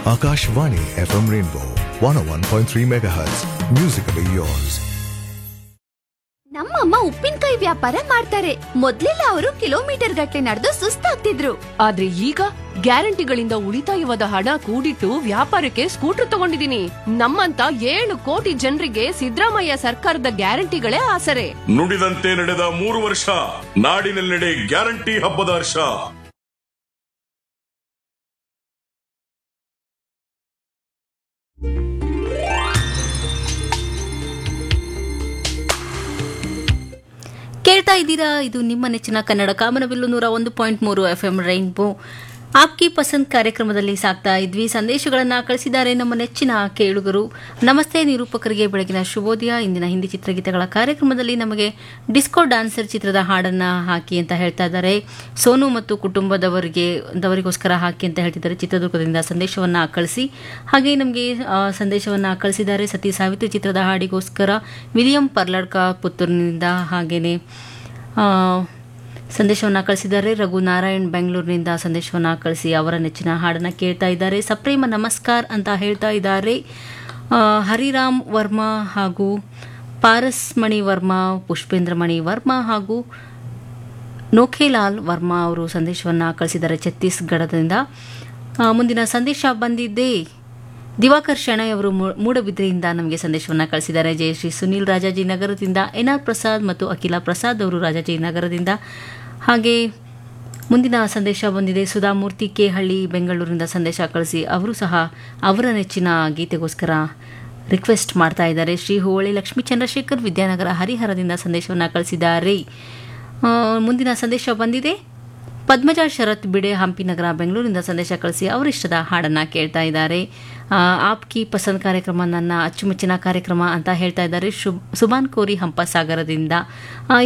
Akashvani FM Rainbow 101.3 MHz. Musically yours. ನಮ್ಮಮ್ಮ ಉಪ್ಪಿನಕಾಯಿ ವ್ಯಾಪಾರ ಮಾಡ್ತಾರೆ ಮೊದ್ಲೆಲ್ಲ ಅವರು ಕಿಲೋಮೀಟರ್ ಗಟ್ಟಲೆ ನಡೆದು ಸುಸ್ತಾಗ್ತಿದ್ರು ಆದ್ರೆ ಈಗ ಗ್ಯಾರಂಟಿಗಳಿಂದ ಉಳಿತಾಯವಾದ ಹಣ ಕೂಡಿಟ್ಟು ವ್ಯಾಪಾರಕ್ಕೆ ಸ್ಕೂಟರ್ ತಗೊಂಡಿದೀನಿ ನಮ್ಮಂತ ಏಳು ಕೋಟಿ ಜನರಿಗೆ ಸಿದ್ದರಾಮಯ್ಯ ಸರ್ಕಾರದ ಗ್ಯಾರಂಟಿಗಳೇ ಆಸರೆ ನುಡಿದಂತೆ ನಡೆದ ಮೂರು ವರ್ಷ ನಾಡಿನೆಲ್ಲೆಡೆ ಗ್ಯಾರಂಟಿ ಹಬ್ಬದ ಹರ್ಷ ಕೇಳ್ತಾ ಇದ್ದೀರಾ ಇದು ನಿಮ್ಮ ನೆಚ್ಚಿನ ಕನ್ನಡ ಕಾಮನಬಿಲ್ಲು ನೂರ ಒಂದು ಪಾಯಿಂಟ್ ಮೂರು ಎಫ್ ಎಂ ರೈನ್ಬೋ ಆಪ್ಕಿ ಪಸಂದ್ ಕಾರ್ಯಕ್ರಮದಲ್ಲಿ ಸಾಕ್ತಾ ಇದ್ವಿ ಸಂದೇಶಗಳನ್ನ ಕಳಿಸಿದ್ದಾರೆ ನಮ್ಮ ನೆಚ್ಚಿನ ಕೇಳುಗರು ನಮಸ್ತೆ ನಿರೂಪಕರಿಗೆ ಬೆಳಗಿನ ಶುಭೋದಯ ಇಂದಿನ ಹಿಂದಿ ಚಿತ್ರಗೀತೆಗಳ ಕಾರ್ಯಕ್ರಮದಲ್ಲಿ ನಮಗೆ ಡಿಸ್ಕೋ ಡಾನ್ಸರ್ ಚಿತ್ರದ ಹಾಡನ್ನ ಹಾಕಿ ಅಂತ ಹೇಳ್ತಾ ಇದ್ದಾರೆ ಸೋನು ಮತ್ತು ಕುಟುಂಬದವರಿಗೆ ದವರಿಗೋಸ್ಕರ ಹಾಕಿ ಅಂತ ಹೇಳ್ತಿದ್ದಾರೆ ಚಿತ್ರದುರ್ಗದಿಂದ ಸಂದೇಶವನ್ನ ಕಳಿಸಿ ಹಾಗೆ ನಮಗೆ ಸಂದೇಶವನ್ನ ಕಳಿಸಿದ್ದಾರೆ ಸತಿ ಸಾವಿತ್ರಿ ಚಿತ್ರದ ಹಾಡಿಗೋಸ್ಕರ ವಿಲಿಯಂ ಪರ್ಲಡ್ಕ ಪುತ್ತೂರಿನಿಂದ ಹಾಗೇನೆ ಆ, ಸಂದೇಶವನ್ನು ಕಳಿಸಿದ್ದಾರೆ ರಘು ನಾರಾಯಣ್ ಬೆಂಗಳೂರಿನಿಂದ ಸಂದೇಶವನ್ನು ಕಳಿಸಿ ಅವರ ನೆಚ್ಚಿನ ಹಾಡನ್ನು ಕೇಳ್ತಾ ಇದ್ದಾರೆ ಸಪ್ರೇಮ ನಮಸ್ಕಾರ ಅಂತ ಹೇಳ್ತಾ ಇದ್ದಾರೆ ಆ, ಹರಿರಾಮ್ ವರ್ಮಾ ಹಾಗೂ ಪಾರಸ್ಮಣಿ ವರ್ಮಾ ಪುಷ್ಪೇಂದ್ರಮಣಿ ವರ್ಮಾ ಹಾಗೂ ನೋಖೇಲಾಲ್ ವರ್ಮಾ ಅವರು ಸಂದೇಶವನ್ನು ಕಳಿಸಿದ್ದಾರೆ ಛತ್ತೀಸ್ಗಢದಿಂದ ಆ, ಮುಂದಿನ ಸಂದೇಶ ಬಂದಿದ್ದೇ ದಿವಾಕರ್ ಶೆಣೈ ಅವರು ಮೂ- ಮೂಡಬಿದ್ರೆಯಿಂದ ನಮಗೆ ಸಂದೇಶವನ್ನು ಕಳಿಸಿದ್ದಾರೆ ಜಯಶ್ರೀ ಸುನೀಲ್ ರಾಜಾಜಿ ನಗರದಿಂದ ಎನ್ ಆರ್ ಪ್ರಸಾದ್ ಮತ್ತು ಅಖಿಲ ಪ್ರಸಾದ್ ಅವರು ರಾಜಾಜಿ ನಗರದಿಂದ ಹಾಗೆ ಮುಂದಿನ ಸಂದೇಶ ಬಂದಿದೆ ಸುಧಾಮೂರ್ತಿ ಕೆ ಹಳ್ಳಿ ಬೆಂಗಳೂರಿನಿಂದ ಸಂದೇಶ ಕಳಿಸಿ ಅವರು ಸಹ ಅವರ ನೆಚ್ಚಿನ ಗೀತೆಗೋಸ್ಕರ ರಿಕ್ವೆಸ್ಟ್ ಮಾಡ್ತಾ ಇದ್ದಾರೆ ಶ್ರೀ ಹೋಳಿ ಲಕ್ಷ್ಮೀ ಚಂದ್ರಶೇಖರ್ ವಿದ್ಯಾನಗರ ಹರಿಹರದಿಂದ ಸಂದೇಶವನ್ನು ಕಳಿಸಿದ್ದಾರೆ ಆ, ಮುಂದಿನ ಸಂದೇಶ ಬಂದಿದೆ ಪದ್ಮಜಾ ಶರತ್ ಬಿಡೆ ಹಂಪಿನಗರ ಬೆಂಗಳೂರಿನಿಂದ ಸಂದೇಶ ಕಳಿಸಿ ಅವರಿಷ್ಟದ ಹಾಡನ್ನ ಕೇಳ್ತಾ ಇದ್ದಾರೆ ಆ, ಆಪ್ಕಿ ಪಸಂದ್ ಕಾರ್ಯಕ್ರಮ ನನ್ನ ಅಚ್ಚುಮೆಚ್ಚಿನ ಕಾರ್ಯಕ್ರಮ ಅಂತ ಹೇಳ್ತಾ ಇದ್ದಾರೆ ಶುಭ್ ಸುಬಾನ್ ಕೋರಿ ಹಂಪಸಾಗರದಿಂದ ಆ,